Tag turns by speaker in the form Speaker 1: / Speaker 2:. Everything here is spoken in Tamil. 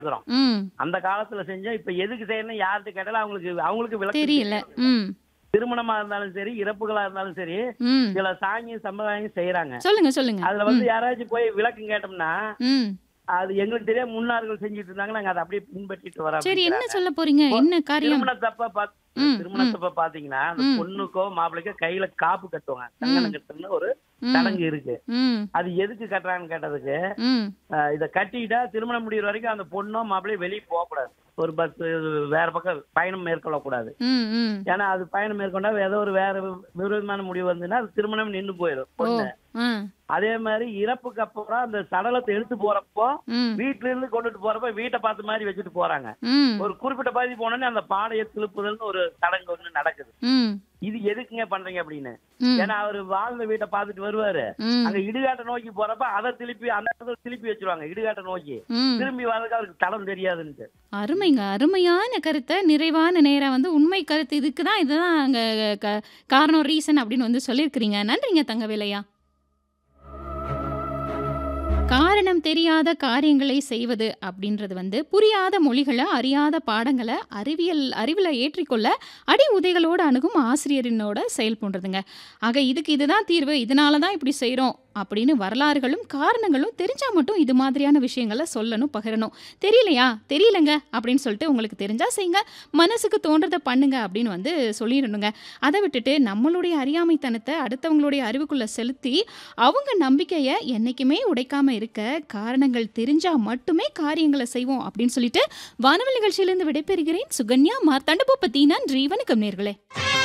Speaker 1: இருக்கிறோம்
Speaker 2: ம்
Speaker 1: அந்த காலத்துல செஞ்சோம் இப்ப எதுக்கு செய்யணும் யார்கிட்ட கேட்டாலும் அவங்களுக்கு அவங்களுக்கு விளக்கம்
Speaker 2: தெரியல
Speaker 1: தெரியல.
Speaker 2: ம்
Speaker 1: திருமணமா இருந்தாலும் சரி இறப்புகளா இருந்தாலும் சரி
Speaker 2: ம்
Speaker 1: சில சாங்கியம் சம்பிரதாயம் செய்யறாங்க
Speaker 2: சொல்லுங்க சொல்லுங்க
Speaker 1: அதுல வந்து யாராச்சும் போய் விளக்கம் கேட்டோம்னா
Speaker 2: ம்
Speaker 1: அது எங்களுக்கு தெரியாம முன்னார்கள் செஞ்சுட்டு இருந்தாங்க நாங்க அதை அப்படியே பின்பற்றிட்டு வரோம்
Speaker 2: சரி என்ன
Speaker 1: அப்படிங்கிறாங்க.
Speaker 2: சொல்ல போறீங்க என்ன காரியம்
Speaker 1: திருமணத்தப்ப பாத்-
Speaker 2: ம்,
Speaker 1: திருமணத்தப்ப பாத்தீங்கன்னா அந்த
Speaker 2: ம்.
Speaker 1: பொண்ணுக்கோ மாப்பிள்ளைக்கோ கையில காப்பு கட்டுவாங்க கங்கணம் கட்டுன்னு ஒரு
Speaker 2: ம்
Speaker 1: சடங்கு இருக்கு
Speaker 2: ம்
Speaker 1: அது எதுக்கு கட்டுறாங்கன்னு கேட்டதுக்கு
Speaker 2: ம்
Speaker 1: அஹ், இத கட்டிட்டா திருமணம் முடியிற வரைக்கும் அந்த பொண்ணோ மாப்பிள்ளையும் வெளியே போக கூடாது ஒரு பஸ் வேற பக்கம் பயணம் மேற்கொள்ளக்கூடாது
Speaker 2: ம் ம்
Speaker 1: ஏன்னா அது பயணம் மேற்கொண்டா ஏதோ ஒரு வேற விரோதமான முடிவு வந்துன்னா அது திருமணம் நின்று போயிடும்
Speaker 2: ஓ
Speaker 1: பொண்ணு
Speaker 2: ஆ
Speaker 1: அதே மாதிரி இறப்புக்கு அப்புறம் அந்த சடலத்தை எடுத்து போறப்போ
Speaker 2: ம்
Speaker 1: வீட்டுல இருந்து கொண்டுட்டு போறப்ப வீட்டை பார்த்த மாதிரி வச்சுட்டு போறாங்க
Speaker 2: ம்
Speaker 1: ஒரு குறிப்பிட்ட பகுதி போனோடனே அந்த பாடையை திருப்புதல்னு ஒரு சடங்கு ஒண்ணு நடக்குது
Speaker 2: ம்
Speaker 1: இது எதுக்குங்க பண்றீங்க அப்படின்னு
Speaker 2: ம்
Speaker 1: ஏன்னா அவர் வாழ்ந்த வீட்டை பார்த்துட்டு வருவாரு
Speaker 2: ம்
Speaker 1: அங்க இடுகாட்டை நோக்கி போறப்ப அதை திருப்பி அந்த இடத்துல திருப்பி வச்சிருவாங்க இடுகாட்டை நோக்கி
Speaker 2: ம்
Speaker 1: திரும்பி வர்றதுக்கு அவருக்கு தடம் தெரியாதுன்ட்டு
Speaker 2: அருமைங்க அருமையான கருத்தை நிறைவான நேரம் வந்து உண்மை கருத்து இதுக்கு தான் இதுதான் அங்கே க காரணம் ரீசன் அப்படின்னு வந்து சொல்லியிருக்கிறீங்க நன்றிங்க தங்கவேலையா காரணம் தெரியாத காரியங்களை செய்வது அப்படின்றது வந்து புரியாத மொழிகளை அறியாத பாடங்களை அறிவியல் அறிவில் ஏற்றிக்கொள்ள அடி உதைகளோடு அணுகும் ஆசிரியரினோட செயல் போன்றதுங்க ஆக இதுக்கு இதுதான் தீர்வு இதனால தான் இப்படி செய்கிறோம் அப்படின்னு வரலாறுகளும் காரணங்களும் தெரிஞ்சால் மட்டும் இது மாதிரியான விஷயங்களை சொல்லணும் பகிரணும் தெரியலையா தெரியலங்க அப்படின்னு சொல்லிட்டு உங்களுக்கு தெரிஞ்சா செய்யுங்க மனசுக்கு தோன்றதை பண்ணுங்க அப்படின்னு வந்து சொல்லிடணுங்க அதை விட்டுட்டு நம்மளுடைய அறியாமைத்தனத்தை அடுத்தவங்களுடைய அறிவுக்குள்ள செலுத்தி அவங்க நம்பிக்கையை என்னைக்குமே உடைக்காம இருக்க காரணங்கள் தெரிஞ்சா மட்டுமே காரியங்களை செய்வோம் அப்படின்னு சொல்லிட்டு வானவல் நிகழ்ச்சியிலிருந்து விடைபெறுகிறேன் சுகன்யா மார்த்தாண்ட பத்தி நன்றி வணக்கம் நேர்களே